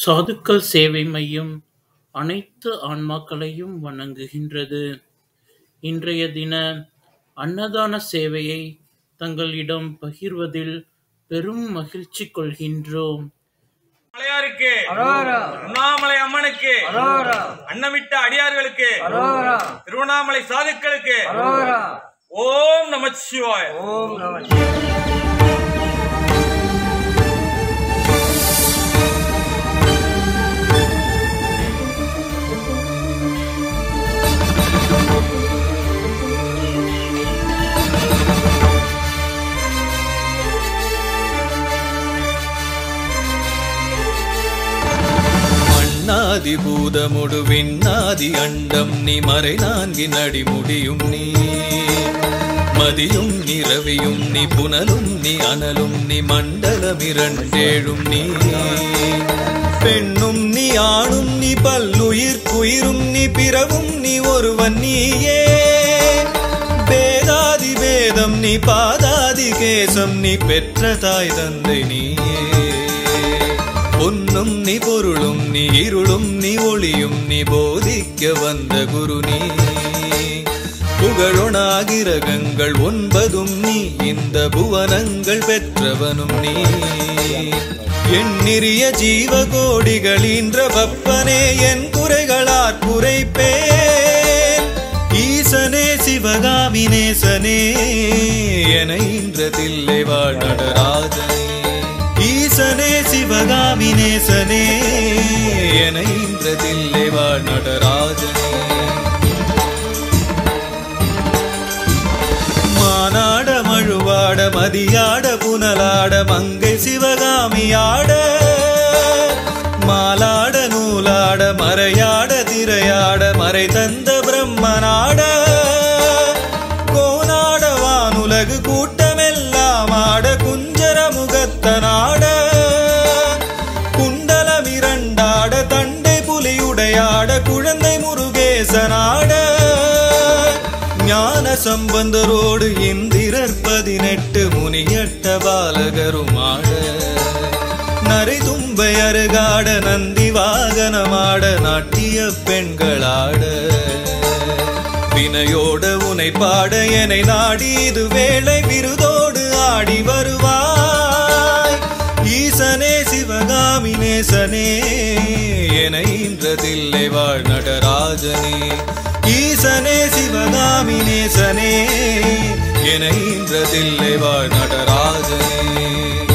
சாதுக்கள் சேவை மையம் அனைத்து ஆன்மாக்களையும் வணங்குகின்றது. இன்றைய தின அன்னதான சேவையை தங்களிடம் பகிர்வதில் பெரும் மகிழ்ச்சி கொள்கின்றோம். மலையாருக்கு அரோரா திருவண்ணாமலை அம்மனுக்கு அரோரா அன்னமிட்ட அடியார்களுக்கு அரோரா திருவண்ணாமலை சாதுக்களுக்கு அரோரா ஓம் நமச்சிவாய ஓம் நம மண்ணாதி பூதமுடு விண்ணாதி அண்டம் நீ மறை நான்கின் அடிமுடியும் நீ மதியும் நீ ரவியும் நீ புனலும் நீ அனலும் நீ மண்டலம் இரண்டேழும் நீ பெண்ணும் நீ ஆணும் நீ பல்லுயிர் குயிரும் நீ பிறவும் நீ ஒருவன் நீயே பேதாதி பேதம் நீ பாதாதி கேசம் நீ பெற்ற தாய் தந்தை நீயே பொன்னும் நீ பொருளும் நீ இருளும் நீ ஒளியும் நீ போதிக்க வந்த குரு நீ புகழொணாகிரகங்கள் ஒன்பதும் நீ இந்த புவனங்கள் பெற்றவனும் நீ எண்ணிறிய ஜீவகோடிகளீன்ற வப்பனே என் குறைகளாற் குறைப்பேன் ஈசனே சிவகாமி நேசனே என இன்றதில்லை வாழ் நடராஜனே ஈசனே சிவகாமி நேசனே என இன்றதில்லை வாழ் நடராஜனே மானாட மழுவாட மதியாட புனலாட மங்கை சிவகாமியாட மாலாட நூலாட மறையாட திரையாட மறை தந்த பிரம்மனாட கோனாட வானுலகு கூட்டமெல்லாம் ஆட குஞ்சர முகத்தனாட குண்டலம் இரண்டாட தண்டை புலியுடையாட குழந்தை முருகேசனாட ஞான சம்பந்தரோடு இந்திரர் பதினெட்டு முனியட்ட பாலகருமாட நரை தும்பை அருகாட நந்தி வாகனமாட நாட்டிய பெண்களாட வினையோட உனை பாட எனை நாடி இது வேளை விருதோடு ஆடி வருவாய் ஈசனே சிவகாமி நேசனே என இன்றதில்லை வாழ் நடராஜனே ஈசனே சிவகாமி நேசனே என இன்றதில்லை வாழ் நடராஜனே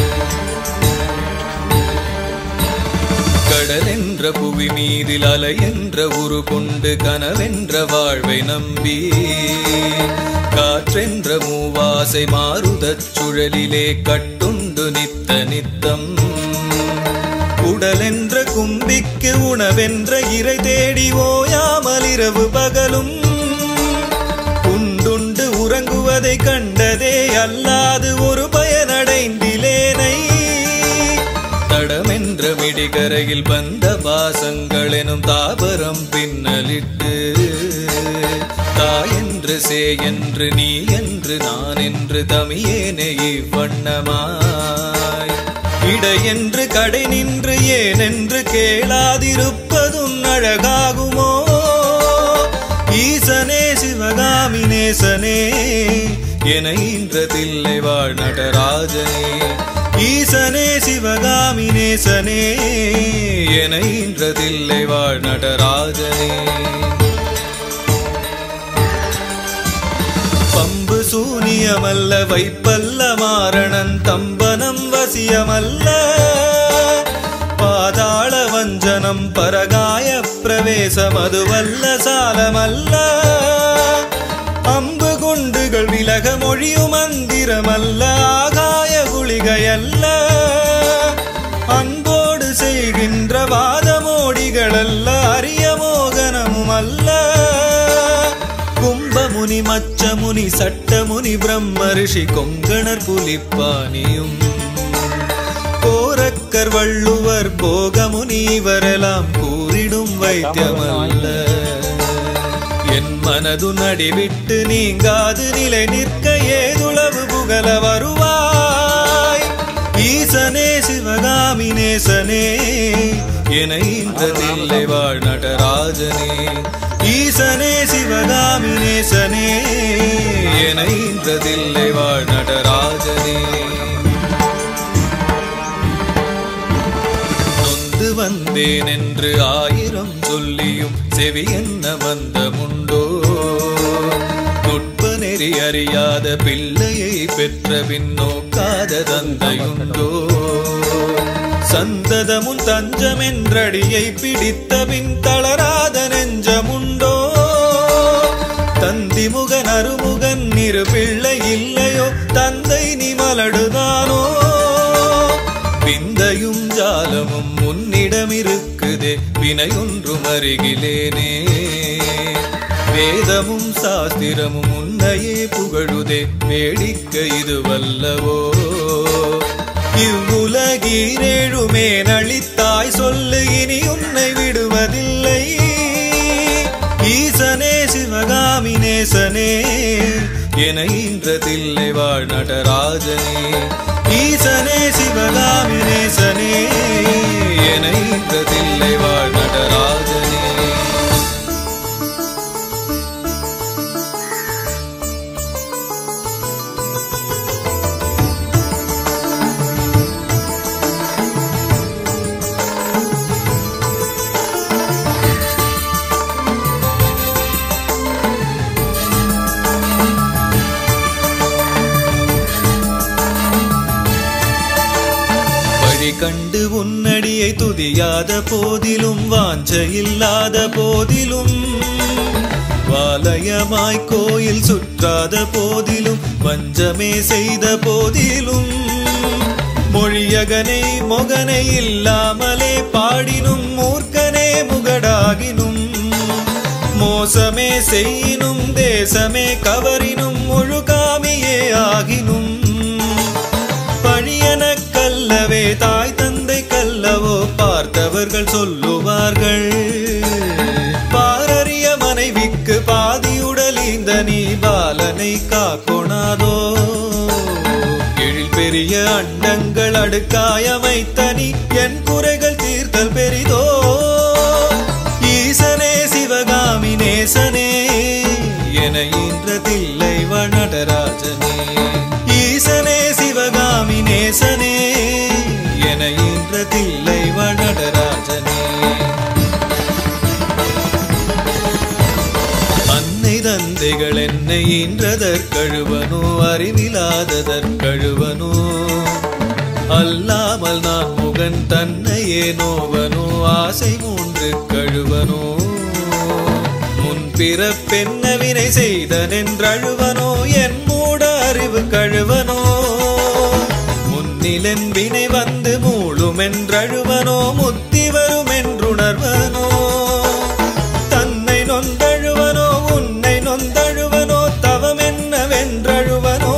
கடலென்ற புவி மீதில் அலை என்ற உரு கொண்டு கனவென்ற வாழ்வை நம்பி காற்றென்ற மூவாசை மாறுதச் சுழலிலே கட்டுண்டு நித்த நித்தம் உடலென்ற கும்பிக்கு உணவென்ற இறை தேடி ஓயாமல் இரவு பகலும் உண்டுண்டு உறங்குவதை கண்டதே அல்லாது ஒரு பயனடைந்திலேனை தடமென்ற மிடிகரையில் வந்த பாசங்கள் எனும் தாபரம் பின்னலிட்டு தாயென்று சே என்று நீ என்று நான் என்று தமியேனே இவ்வண்ணமாய் இடையென்று கடை நின்று ஏனென்று கேளாதிருப்பதும் அழகாகுமோ ஈசனே சிவகாமி நேசனே என இன்றதில்லை வாழ் நடராஜனே ஈசனே சிவகாமி நேசனே என இன்றதில்லை வாழ் நடராஜனே பம்பு சூனியமல்ல வைப்பல்ல மாரணன் தம்பனம் வசியமல்ல பாதாள வஞ்சனம் பரகாய பிரவேசம் அதுவல்ல சாலமல்ல அம்பு குண்டுகள் விலக மொழியும் மந்திரமல்ல ஆகாய குளிகையல்ல அன்போடு செய்கின்ற வாதமோடிகளல்ல அரிய மோகனமும் அல்ல கும்பமுனி மச்சமுனி சட்டமுனி பிரம்ம ரிஷி கொங்கணர் புலிப்பானியும் கோரக்கர் வள்ளுவர் போகமுனி இவரெல்லாம் கூறிடும் வைத்தியமல்ல என் மனது நடிவிட்டு நீங்காது நிலை நிற்க ஏதுளவு புகழ வருவாய் ஈசனே சிவகாமி நேசனே என இன்றதில்லை வாழ் நடராஜனே ஈசனே சிவகாமி நேசனே என இன்றதில்லை வாழ் நடராஜனே நொந்து வந்தேன் என்று ஆயிரம் சொல்லியும் செவி என்ன வந்தமுண்டோ நுட்ப நெறி அறியாத பிள்ளையை பெற்ற பின் நோக்காத தந்தையுண்டோ சந்ததமுன் தஞ்சமென்றடியை பிடித்த பின் தளராத நெஞ்சமுண்டோ தந்தி முகன் அருமுகன் இரு பிள்ளை இல்லையோ தந்தை நீ மலடுதானோ விந்தையும் ஜாலமும் உன்னிடம் இருக்குதே வினையொன்றும் அருகிலேனே வேதமும் சாஸ்திரமும் உன்னையே புகழுதே வேடிக்கை இது வல்லவோ இவ்வுலகீரேழுமே நளித்தாய் சொல்லு இனி உன்னை விடுவதில்லை ஈசனே சிவகாமி நேசனே என இன்றதில்லை வாழ் நடராஜனே ஈசனே சிவகாமி நேசனே என இன்றதில்லை வாழ் நடராஜனே வழி கண்டு உன்னடியை துதியாத போதிலும் வாஞ்ச இல்லாத போதிலும் வாலயமாய் கோயில் சுற்றாத போதிலும் வஞ்சமே செய்த போதிலும் மொழியகனை மொகனை இல்லாமலே பாடினும் மூர்க்கனே முகடாகினும் மோசமே செய்யினும் தேசமே கவரினும் முழுகாமியே ஆகினும் பழியன கல்லவே தாய் தந்தை கல்லவோ பார்த்தவர்கள் சொல்லுவார்கள் பாரறிய மனைவிக்கு பாதியுடல் இந்த நீ பாலனை காக்கொணாதோ எழில் பெரிய அண்டங்கள் அடுக்காயமைத்த நீ என் குறைகள் தீர்த்தல் பெரிதோ ஈசனே சிவகாமி நேசனே என இன்றதில்லை வனடராஜனே ஈசனே சிவகாமி நேசனே என இன்றதில்லை வனடராஜனே அன்னை தந்தைகள் என்னை ஈன்றதற்கழுவனோ அறிவிலாததற்கழுவனோ அல்லாமல் நான் முகன் தன்னையே நோவனோ ஆசை மூன்று கழுவனோ முன்பிறப்பென்னவினை செய்தனென்றழுவனோ என் மூட அறிவு கழுவனோ முன்னிலன் வினை வந்து மூழுமென்றழுவனோ முத்தி வருமென்றுணர்வனோ தன்னை நொந்தழுவனோ உன்னை நொந்தழுவனோ தவமென்னவென்றழுவனோ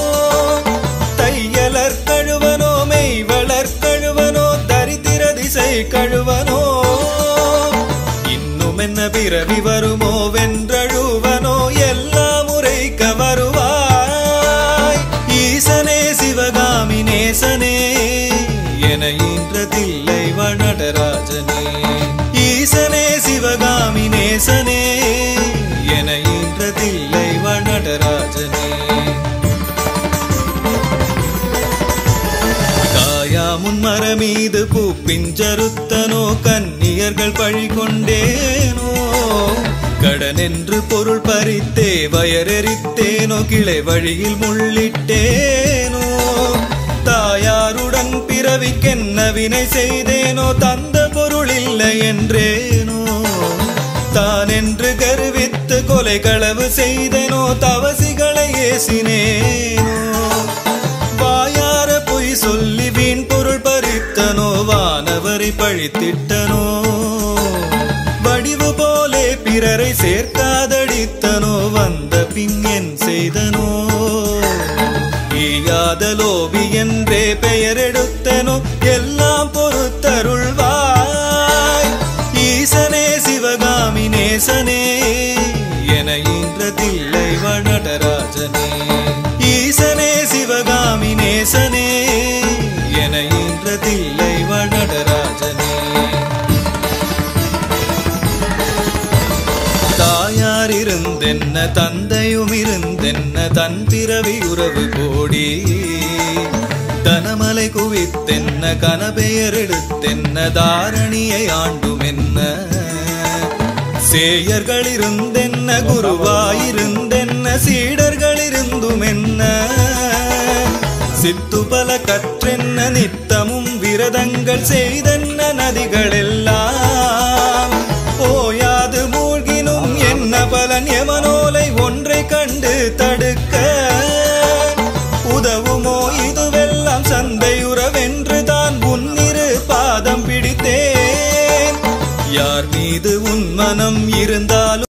தையலர் கழுவனோ மெய்வளர் கழுவனோ தரித்திர திசை கழுவனோ இன்னும் என்ன பிறவி வருமோ வென்றழுவனோ எல்லா முறைக்க வருவாய் ஈசனே சிவகாமி நேசனே என ஈன்றதில்லை வனடராஜனே ஈசனே சிவகாமி நேசனே என ஈன்றதில்லை வனடராஜனே காயாமுன் மரமீது பூப்பிஞ்சருத்தனோ கன்னியர்கள் பழி கொண்டேனோ கடனென்று பொருள் பறித்தே வயரெறித்தேனோ கிளை வழியில் முள்ளிட்டேனோ தாயாருடன் பிறவிக்கென்ன வினை செய்தேனோ தந்த பொருள் இல்லை என்றேனோ தான் என்று கருவித்து கொலை களவு செய்தேனோ தவசிகளை ஏசினேனோ வாயார பொய் சொல்லி வீண் பொருள் பறித்தனோ வானவரை பழித்திட்டனோ வடிவு போலே பிறரை சேர்க்காதடித்தனோ வந்த பின் என் செய்தனோ ஈயாத லோபி என்றே பெயர் எடுத்தனோ எல்லாம் பொறுத்தருள்வாய் ஈசனே சிவகாமி நேசனே என ஈன்றதில்லை வனடராஜனே ஈசனே சிவகாமி நேசனே என ஈன்றதில்லை வனடராஜனே இருந்தென்ன தந்தையும் இருந்தென்ன தன் பிறவி உறவு கோடி தனமலை குவித்தென்ன கனபெயர் எடுத்தென்ன தாரணியை ஆண்டும் என்ன சேயர்கள் இருந்தென்ன குருவாயிருந்தென்ன சீடர்கள் இருந்தும் என்ன சித்து பல கற்றென்ன நித்தமும் விரதங்கள் செய்தென்ன நதிகள் எல்லாம் ஓயாது மூழ்கினும் என்ன பலன் எமனோலை ஒன்றை கண்டு தடுக்க உதவுமோ இதுவெல்லாம் சந்தையுறவென்று தான் உன்னிரு பாதம் பிடித்தேன் யார் மீது உன் மனம் இருந்தாலும்